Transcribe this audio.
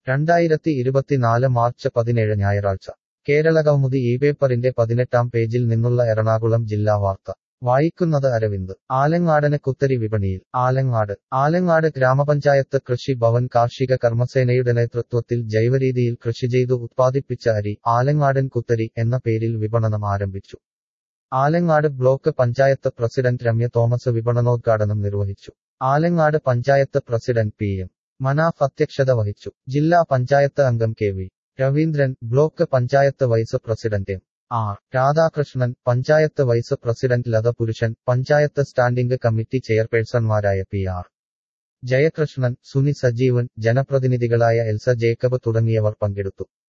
രണ്ടായിരത്തി ഇരുപത്തിനാല് മാർച്ച് പതിനേഴ് ഞായറാഴ്ച കേരളകൗമുദി ഈ പേപ്പറിന്റെ പതിനെട്ടാം പേജിൽ നിന്നുള്ള എറണാകുളം ജില്ലാ വാർത്ത വായിക്കുന്നത് അരവിന്ദ് ആലങ്ങാടന് കുത്തരി വിപണിയിൽ ആലങ്ങാട് ആലങ്ങാട് ഗ്രാമപഞ്ചായത്ത് കൃഷി ഭവൻ കാർഷിക കർമ്മസേനയുടെ നേതൃത്വത്തിൽ ജൈവരീതിയിൽ കൃഷി ചെയ്തു ഉത്പാദിപ്പിച്ച അരി ആലങ്ങാടൻ കുത്തരി എന്ന പേരിൽ വിപണനം ആരംഭിച്ചു Alangad block panchayat president Ramya Thomas വിപണനോദ്ഘാടനം നിർവഹിച്ചു Alangad panchayat president P M Manaf അധ്യക്ഷത വഹിച്ചു ജില്ലാ പഞ്ചായത്ത് അംഗം K V Raveendran block panchayat vice president M R Radhakrishnan panchayat vice president Latha Purushan panchayat standing committee ചെയർപേഴ്സൺമാരായ പി ആർ ജയകൃഷ്ണൻ സുനി സജീവൻ ജനപ്രതിനിധികളായ എൽസ ജേക്കബ് തുടങ്ങിയവർ പങ്കെടുത്തു